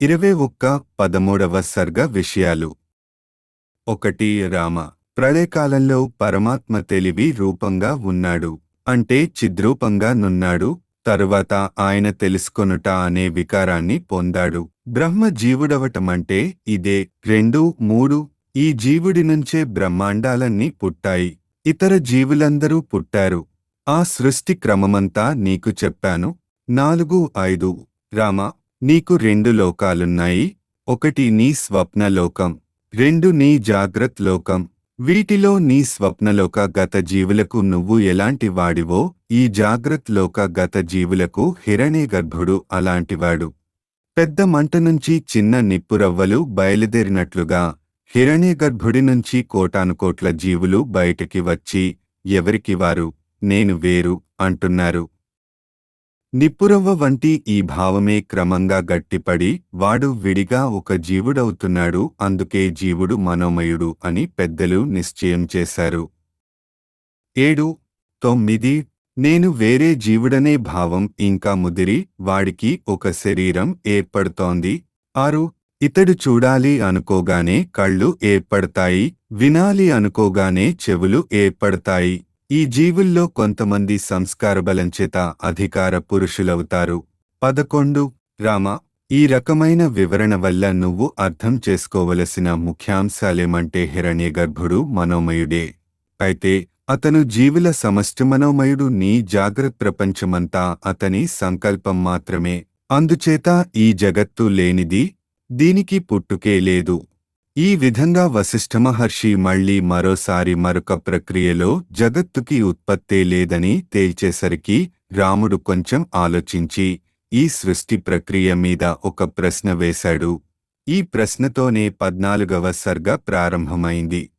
ఇరవై ఒక్క పదమూడవ సర్గ విషయాలు ఒకటి రామ ప్రళయకాలంలో పరమాత్మ తెలివి రూపంగా ఉన్నాడు అంటే చిద్రూపంగా నున్నాడు తరువాత ఆయన తెలుసుకొనుట అనే వికారాన్ని పొందాడు బ్రహ్మ జీవుడవటమంటే ఇదే రెండు మూడు ఈ జీవుడి నుంచే బ్రహ్మాండాలన్నీ పుట్టాయి ఇతర జీవులందరూ పుట్టారు ఆ సృష్టి క్రమమంతా నీకు చెప్పాను నాలుగు ఐదు రామ నీకు రెండు లోకాలున్నాయి ఒకటి నీ స్వప్నలోకం రెండు నీ జాగ్రత్త లోకం వీటిలో నీ స్వప్నలోక గత జీవులకు నువ్వు ఎలాంటి వాడివో ఈ జాగ్రత్త లోక గత జీవులకు హిరణ్య గర్భుడు అలాంటివాడు పెద్ద మంట నుంచి చిన్న నిప్పురవ్వలు బయలుదేరినట్లుగా హిరణ్య గర్భుడి నుంచి కోటానుకోట్ల జీవులు బయటికి వచ్చి ఎవరికి వారు నేను వేరు అంటున్నారు నిప్పురవ్వ వంటి ఈ భావమే క్రమంగా గట్టిపడి వాడు విడిగా ఒక జీవుడవుతున్నాడు అందుకే జీవుడు మనోమయుడు అని పెద్దలు నిశ్చయం చేశారు ఏడు తొమ్మిది నేను వేరే జీవుడనే భావం ఇంకా ముదిరి వాడికి ఒక శరీరం ఏర్పడుతోంది ఆరు ఇతడు చూడాలి అనుకోగానే కళ్ళు ఏర్పడతాయి వినాలి అనుకోగానే చెవులు ఏర్పడతాయి ఈ జీవుల్లో కొంతమంది సంస్కార బలంచేత అధికార పురుషులవుతారు పదకొండు రామ ఈ రకమైన వివరణ వల్ల నువ్వు అర్థం చేసుకోవలసిన ముఖ్యాంశాలేమంటే హిరణ్యగర్భుడు మనోమయుడే అయితే అతను జీవుల సమష్టి మనోమయుడు నీ జాగ్రత్త ప్రపంచమంతా అతని సంకల్పం మాత్రమే అందుచేత ఈ జగత్తు లేనిది దీనికి పుట్టుకే లేదు ఈ విధంగా వశిష్ఠ మహర్షి మళ్లీ మరోసారి మరొక ప్రక్రియలో జగత్తుకి ఉత్పత్తే లేదని తేల్చేసరికి రాముడు కొంచెం ఆలోచించి ఈ సృష్టి ప్రక్రియ మీద ఒక ప్రశ్న వేశాడు ఈ ప్రశ్నతోనే పద్నాలుగవ సర్గ ప్రారంభమైంది